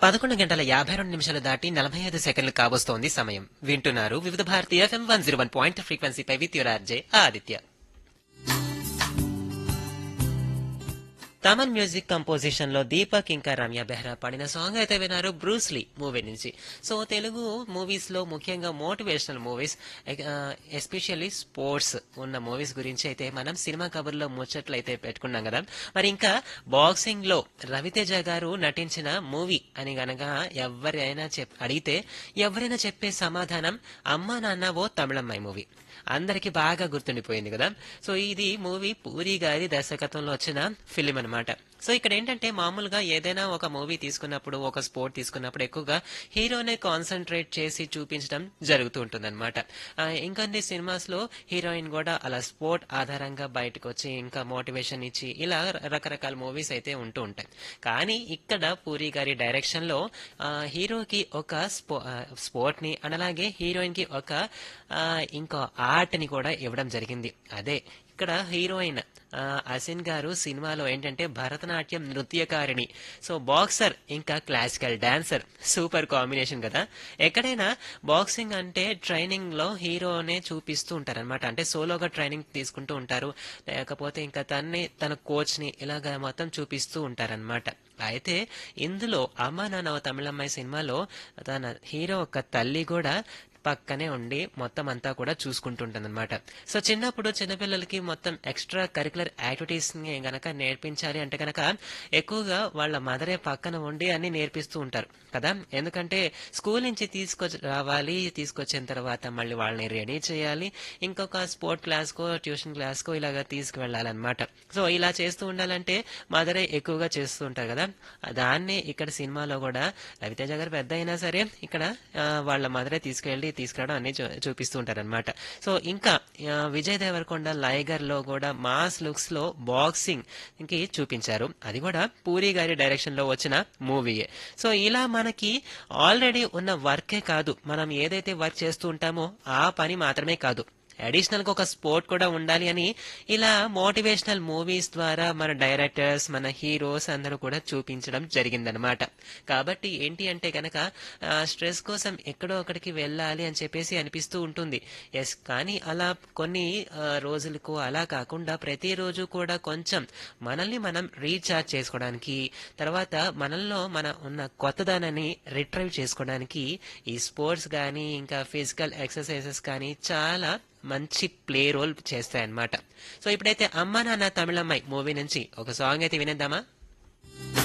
పదకొండు గంటల యాభై రెండు నిమిషాలు దాటి నలభై ఐదు సెకండ్లు కావస్తోంది సమయం వింటున్నారు Vividh Bharati FM one zero one point ఫ్రీక్వెన్సీపై with your RJ Aditya Thaman music composition లో దీపక్ ఇంకా రమ్య బెహ్రా పాడిన సాంగ్ అయితే విన్నారు బ్రూస్లీ మూవీ నుంచి సో తెలుగు మూవీస్ లో ముఖ్యంగా మోటివేషనల్ మూవీస్ ఎస్పెషల్లీ స్పోర్ట్స్ ఉన్న మూవీస్ గురించి అయితే మనం సినిమా కబుర్లో ముచ్చట్లు అయితే పెట్టుకున్నాం కదా మరి ఇంకా బాక్సింగ్ లో రవితేజ గారు నటించిన మూవీ అని గనక ఎవరైనా చెప్ అడిగితే ఎవరైనా చెప్పే సమాధానం అమ్మా నాన్న ఓ తమిళమ్మాయి మూవీ అందరికి బాగా గుర్తుండిపోయింది కదా సో ఇది మూవీ పూరి గారి దర్శకత్వంలో వచ్చిన ఫిలిం అన్నమాట సో ఇక్కడ ఏంటంటే మామూలుగా ఏదైనా ఒక మూవీ తీసుకున్నప్పుడు ఒక స్పోర్ట్ తీసుకున్నప్పుడు ఎక్కువగా హీరోనే కాన్సన్ట్రేట్ చేసి చూపించడం జరుగుతూ ఉంటుంది అనమాట ఇంకొన్ని సినిమాస్ లో హీరోయిన్ కూడా అలా స్పోర్ట్ ఆధారంగా బయటకు వచ్చి ఇంకా మోటివేషన్ ఇచ్చి ఇలా రకరకాల మూవీస్ అయితే ఉంటూ ఉంటాయి కానీ ఇక్కడ పూరి గారి డైరెక్షన్ లో ఆ, హీరోకి ఒక స్పో ఆ, స్పోర్ట్ ని అండ్ అలాగే హీరోయిన్ కి ఒక ఆ, ఇంకో ఆర్ట్ ని కూడా ఇవ్వడం జరిగింది అదే ఇక్కడ హీరోయిన్ ఆ, అసిన్ గారు సినిమాలో ఏంటంటే భరతనాట్యం నృత్యకారిణి సో బాక్సర్ ఇంకా క్లాసికల్ డాన్సర్ సూపర్ కాంబినేషన్ కదా ఎక్కడైనా బాక్సింగ్ అంటే ట్రైనింగ్ లో హీరోనే చూపిస్తూ ఉంటారు అనమాట అంటే సోలోగా ట్రైనింగ్ తీసుకుంటూ ఉంటారు లేకపోతే ఇంకా తన్ని తన కోచ్ ని ఇలాగా మొత్తం చూపిస్తూ ఉంటారనమాట అయితే ఇందులో అమ్మ నాన్న ఓ తమిళమ్మాయి సినిమాలో తన హీరో ఒక తల్లి కూడా పక్కనే ఉండి మొత్తం అంతా కూడా చూసుకుంటుంటుంది అనమాట సో చిన్నప్పుడు చిన్నపిల్లలకి మొత్తం ఎక్స్ట్రా కరికులర్ యాక్టివిటీస్ ని గనక నేర్పించాలి అంటే గనక ఎక్కువగా వాళ్ళ మదరే పక్కన ఉండి అన్ని నేర్పిస్తూ ఉంటారు కదా ఎందుకంటే స్కూల్ నుంచి తీసుకొచ్చి రావాలి తీసుకొచ్చిన తర్వాత మళ్ళీ వాళ్ళని రెడీ చేయాలి ఇంకొక స్పోర్ట్ క్లాస్కో ట్యూషన్ క్లాస్కో ఇలాగా తీసుకువెళ్ళాలన్నమాట సో ఇలా చేస్తూ ఉండాలంటే మదరే ఎక్కువగా చేస్తూ ఉంటారు కదా దాన్ని ఇక్కడ సినిమాలో కూడా రవితేజ గారు పెద్ద అయినా సరే ఇక్కడ ఆ, వాళ్ళ మదరే తీసుకెళ్లి తీసుకురావడం అన్ని చూ- చూపిస్తూ ఉంటారన్నమాట సో ఇంకా ఆ, విజయ్ దేవరకొండ లైగర్ లో కూడా మాస్ లుక్స్ లో బాక్సింగ్ కి చూపించారు అది కూడా పూరి గారి డైరెక్షన్ లో వచ్చిన మూవీయే సో ఇలా మనకి ఆల్రెడీ ఉన్న వర్కే కాదు మనం ఏదైతే వర్క్ చేస్తూ ఉంటామో ఆ పని మాత్రమే కాదు అడిషనల్ గా ఒక స్పోర్ట్ కూడా ఉండాలి అని ఇలా మోటివేషనల్ మూవీస్ ద్వారా మన డైరెక్టర్స్ మన హీరోస్ అందరూ కూడా చూపించడం జరిగిందనమాట కాబట్టి ఏంటి అంటే గనక స్ట్రెస్ కోసం ఎక్కడో ఒకడికి వెళ్ళాలి అని చెప్పేసి అనిపిస్తూ ఉంటుంది ఎస్ కానీ అలా కొన్ని ఆ, రోజులకు అలా కాకుండా ప్రతిరోజు కూడా కొంచెం మనల్ని మనం రీఛార్జ్ చేసుకోవడానికి తర్వాత మనల్లో మన ఉన్న కొత్తదనాన్ని రిట్రైవ్ చేసుకోవడానికి ఈ స్పోర్ట్స్ కానీ ఇంకా ఫిజికల్ ఎక్సర్సైజెస్ కానీ చాలా మంచి ప్లే రోల్ చేస్తాయన్నమాట సో ఇప్పుడైతే అమ్మ నాన్న తమిళమ్మాయి మూవీ నుంచి ఒక సాంగ్ అయితే వినేద్దామా